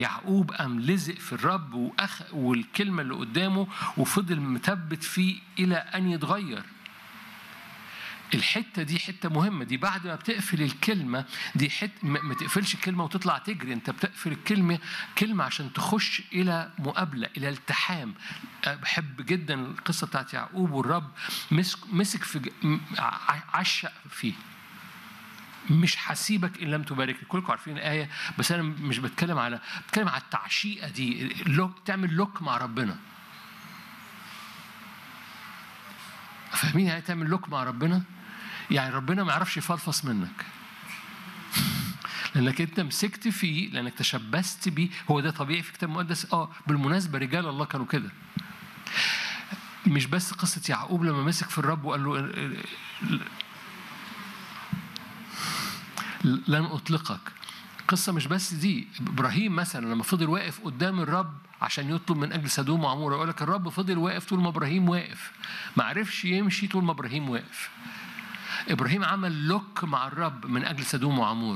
يعقوب قام لزق في الرب وأخ والكلمة اللي قدامه وفضل مثبت فيه إلى أن يتغير الحتة دي حتة مهمة دي بعد ما بتقفل الكلمة دي حت ما ما تقفلش الكلمة وتطلع تجري انت بتقفل الكلمة كلمة عشان تخش إلى مقابلة إلى التحام أه بحب جدا القصة بتاعت يعقوب والرب مسك مسك في ج- م- ع- عشق فيه مش هسيبك ان لم تباركني كلكم عارفين الايه بس انا مش بتكلم على بتكلم على التعشيقه دي لوك تعمل لوك مع ربنا فاهمين يعني إيه تعمل لوك مع ربنا يعني ربنا ما يعرفش يفلفص منك لانك انت مسكت فيه لانك تشبثت بيه هو ده طبيعي في الكتاب المقدس اه بالمناسبه رجال الله كانوا كده مش بس قصه يعقوب لما مسك في الرب وقال له لن اطلقك قصة مش بس دي إبراهيم مثلا لما فضل واقف قدام الرب عشان يطلب من أجل سدوم وعمورة يقول لك الرب فضل واقف طول ما إبراهيم واقف ما عرفش يمشي طول ما إبراهيم واقف إبراهيم عمل لوك مع الرب من أجل سدوم وعمورة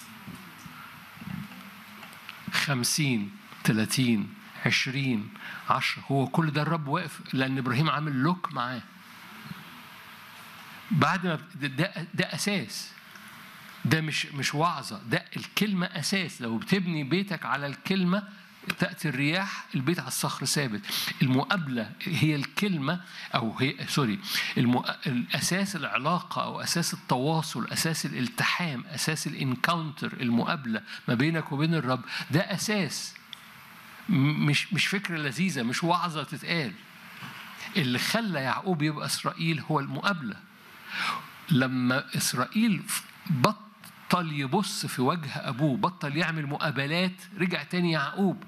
خمسين تلاتين عشرين عشرة هو كل ده الرب واقف لأن إبراهيم عامل لوك معاه بعد ما ده, ده, ده أساس ده مش مش وعظة ده الكلمة أساس لو بتبني بيتك على الكلمة تأتي الرياح البيت على الصخر ثابت المقابلة هي الكلمة أو هي سوري المو... الأساس العلاقة أو أساس التواصل أساس الالتحام أساس الانكاونتر المقابلة ما بينك وبين الرب ده أساس م- مش مش فكرة لذيذة مش وعظة تتقال اللي خلى يعقوب يبقى إسرائيل هو المقابلة لما إسرائيل بطل يبص في وجه أبوه بطل يعمل مقابلات رجع تاني يعقوب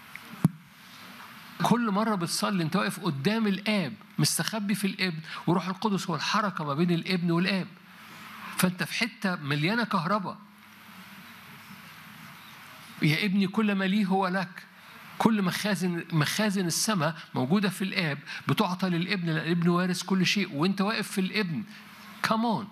كل مرة بتصلي أنت واقف قدام الآب مستخبي في الابن وروح القدس هو الحركة ما بين الابن والآب فأنت في حتة مليانة كهرباء يا ابني كل ما ليه هو لك كل مخازن مخازن السماء موجودة في الآب بتعطى للابن لأن الابن وارث كل شيء وأنت واقف في الابن كمان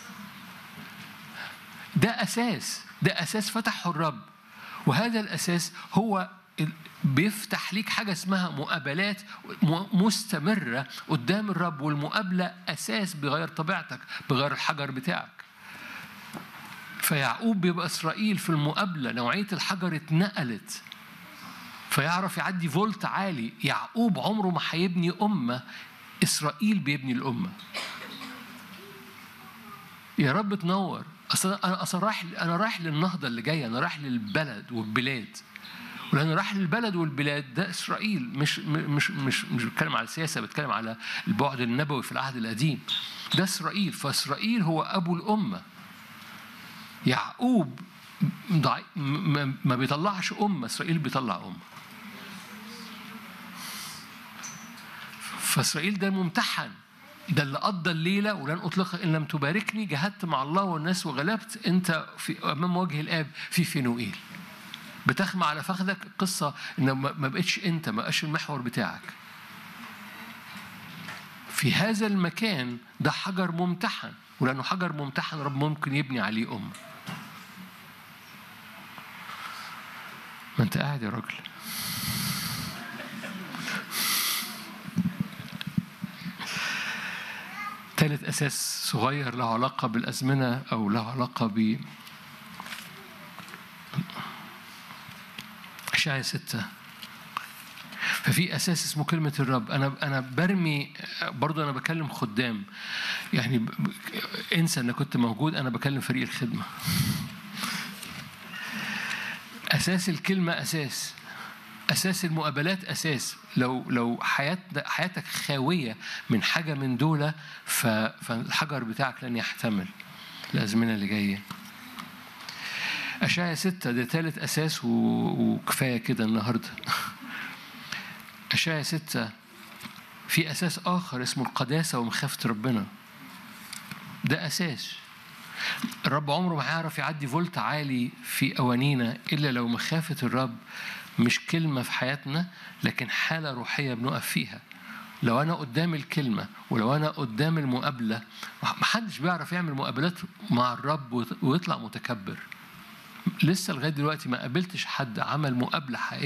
ده أساس ده أساس فتحه الرب وهذا الأساس هو ال- بيفتح ليك حاجة اسمها مقابلات م- مستمرة قدام الرب والمقابلة أساس بيغير طبيعتك بيغير الحجر بتاعك فيعقوب بيبقى إسرائيل في المقابلة نوعية الحجر اتنقلت فيعرف يعدي فولت عالي يعقوب عمره ما هيبني أمة إسرائيل بيبني الأمة يا رب تنور اصل انا اصل رايح انا رايح للنهضه اللي جايه انا رايح للبلد والبلاد ولأنه راح للبلد والبلاد ده إسرائيل مش مش مش مش بتكلم على السياسة بتكلم على البعد النبوي في العهد القديم ده إسرائيل فإسرائيل هو أبو الأمة يعقوب ضعي- م- م- ما بيطلعش أمة إسرائيل بيطلع أمة فإسرائيل ده ممتحن ده اللي قضى الليلة ولن أطلقك إن لم تباركني جهدت مع الله والناس وغلبت أنت في أمام وجه الآب في فينوئيل بتخمع على فخذك قصة إن ما ما بقتش أنت ما بقاش المحور بتاعك في هذا المكان ده حجر ممتحن ولأنه حجر ممتحن رب ممكن يبني عليه أمة ما أنت قاعد يا راجل ثالث أساس صغير له علاقة بالأزمنة أو له علاقة ب أشعيا ستة ففي أساس اسمه كلمة الرب أنا أنا برمي برضه أنا بكلم خدام يعني ب- ب- انسى إن كنت موجود أنا بكلم فريق الخدمة أساس الكلمة أساس أساس المقابلات أساس لو لو حياة حياتك خاوية من حاجة من دول ف- فالحجر بتاعك لن يحتمل الأزمنة اللي جاية أشعيا ستة ده ثالث أساس و- وكفاية كده النهاردة أشعيا ستة في أساس آخر اسمه القداسة ومخافة ربنا ده أساس الرب عمره ما هيعرف يعدي فولت عالي في أوانينا إلا لو مخافة الرب مش كلمة في حياتنا لكن حالة روحية بنقف فيها لو أنا قدام الكلمة ولو أنا قدام المقابلة محدش بيعرف يعمل مقابلات مع الرب ويطلع متكبر لسه لغايه دلوقتي ما قابلتش حد عمل مقابله حقيقيه